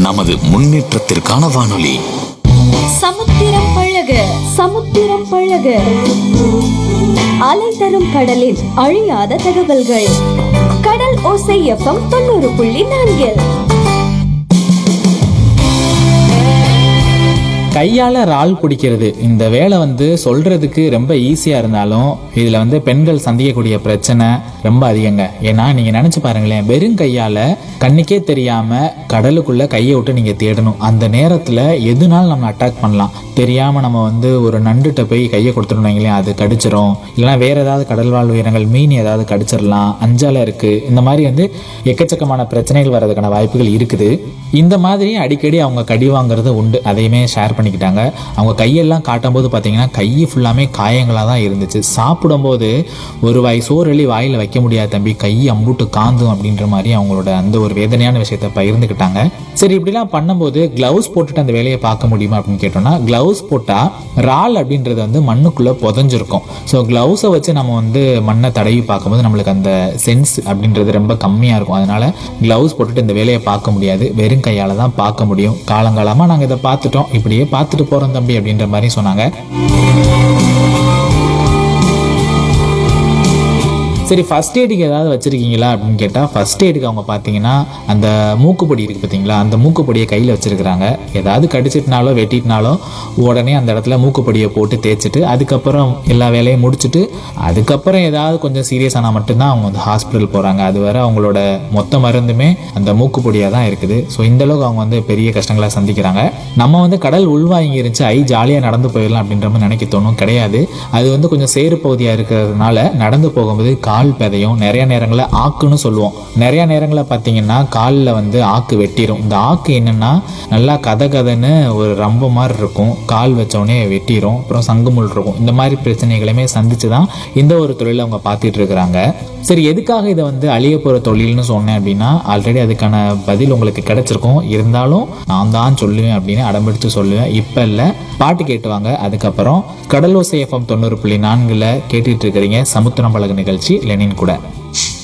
நமது முன்னேற்றத்திற்கான வானொலி சமுத்திரம் பழக சமுத்திரம் பழக அலை தரும் கடலின் அழியாத தகவல்கள் கடல் ஓசை எஃப்எம் தொண்ணூறு புள்ளி நான்கில் கையால் இறால் பிடிக்கிறது இந்த வேலை வந்து சொல்கிறதுக்கு ரொம்ப ஈஸியாக இருந்தாலும் இதில் வந்து பெண்கள் சந்திக்கக்கூடிய பிரச்சனை ரொம்ப அதிகங்க ஏன்னா நீங்கள் நினச்சி பாருங்களேன் வெறும் கையால் கண்ணுக்கே தெரியாமல் கடலுக்குள்ளே கையை விட்டு நீங்கள் தேடணும் அந்த நேரத்தில் எதுனாலும் நம்ம அட்டாக் பண்ணலாம் தெரியாமல் நம்ம வந்து ஒரு நண்டுகிட்ட போய் கையை கொடுத்துட்டோம் வைங்களேன் அது கடிச்சிரும் இல்லைனா வேறு ஏதாவது கடல் வாழ் உயிரினங்கள் மீன் ஏதாவது கடிச்சிடலாம் அஞ்சால இருக்குது இந்த மாதிரி வந்து எக்கச்சக்கமான பிரச்சனைகள் வர்றதுக்கான வாய்ப்புகள் இருக்குது இந்த மாதிரி அடிக்கடி அவங்க கடி வாங்குறது உண்டு அதையுமே ஷேர் பண்ணிக்கிட்டாங்க அவங்க கையெல்லாம் காட்டும்போது பார்த்தீங்கன்னா கை ஃபுல்லாமே காயங்களாக தான் இருந்துச்சு சாப்பிடும்போது ஒரு வாய் சோறு அள்ளி வாயில் வைக்க முடியாது தம்பி கை அம்புட்டு காந்தும் அப்படின்ற மாதிரி அவங்களோட அந்த ஒரு வேதனையான விஷயத்தை பகிர்ந்துக்கிட்டாங்க சரி இப்படிலாம் பண்ணும்போது க்ளவுஸ் போட்டுட்டு அந்த வேலையை பார்க்க முடியுமா அப்படின்னு கேட்டோம்னா க்ளவுஸ் போட்டால் ரால் அப்படின்றது வந்து மண்ணுக்குள்ளே புதஞ்சிருக்கும் ஸோ க்ளவுஸை வச்சு நம்ம வந்து மண்ணை தடவி பார்க்கும்போது நம்மளுக்கு அந்த சென்ஸ் அப்படின்றது ரொம்ப கம்மியாக இருக்கும் அதனால க்ளவுஸ் போட்டுட்டு இந்த வேலையை பார்க்க முடியாது வெறும் கையால் தான் பார்க்க முடியும் காலங்காலமாக நாங்கள் இதை பார்த்துட்டோம் இப்படியே பார்த்துட்டு போகிறோம் தம்பி அப்படின்ற மாதிரி சொன்னாங்க சரி ஃபர்ஸ்ட் எய்டுக்கு ஏதாவது வச்சுருக்கீங்களா அப்படின்னு கேட்டால் ஃபர்ஸ்ட் எய்டுக்கு அவங்க பார்த்தீங்கன்னா அந்த மூக்குப்பொடி இருக்குது பார்த்தீங்களா அந்த மூக்குப்பொடியை கையில் வச்சுருக்கிறாங்க ஏதாவது கடிச்சிட்டினாலோ வெட்டிட்டினாலோ உடனே அந்த இடத்துல மூக்குப்பொடியை போட்டு தேய்ச்சிட்டு அதுக்கப்புறம் எல்லா வேலையும் முடிச்சுட்டு அதுக்கப்புறம் ஏதாவது கொஞ்சம் சீரியஸ் ஆனால் மட்டும்தான் அவங்க வந்து ஹாஸ்பிட்டல் போகிறாங்க அது வரை அவங்களோட மொத்த மருந்துமே அந்த மூக்குப்பொடியாக தான் இருக்குது ஸோ இந்த அளவுக்கு அவங்க வந்து பெரிய கஷ்டங்களை சந்திக்கிறாங்க நம்ம வந்து கடல் உள்வாங்கி இருந்துச்சு ஐ ஜாலியாக நடந்து போயிடலாம் அப்படின்ற மாதிரி நினைக்க தோணும் கிடையாது அது வந்து கொஞ்சம் சேறு பகுதியாக இருக்கிறதுனால நடந்து போகும்போது கால் பெதையும் நிறைய நேரங்களில் ஆக்குன்னு சொல்லுவோம் நிறைய நேரங்களில் பார்த்தீங்கன்னா காலில் வந்து ஆக்கு வெட்டிடும் இந்த ஆக்கு என்னென்னா நல்லா கதை கதைன்னு ஒரு ரம்ப மாதிரி இருக்கும் கால் வச்சோடனே வெட்டிடும் அப்புறம் சங்குமுள் இருக்கும் இந்த மாதிரி பிரச்சனைகளையுமே சந்திச்சு தான் இந்த ஒரு தொழிலை அவங்க பார்த்துட்டு இருக்கிறாங்க சரி எதுக்காக இதை வந்து அழிய போகிற தொழில்னு சொன்னேன் அப்படின்னா ஆல்ரெடி அதுக்கான பதில் உங்களுக்கு கிடைச்சிருக்கும் இருந்தாலும் நான் தான் சொல்லுவேன் அப்படின்னு அடம்பிடிச்சு சொல்லுவேன் இப்போ இல்லை பாட்டு கேட்டுவாங்க அதுக்கப்புறம் கடலோசை எஃப்எம் தொண்ணூறு புள்ளி நான்கில் கேட்டுட்டு இருக்கிறீங்க சமுத்திரம் பழகு நிகழ்ச்சி லெனின் கூட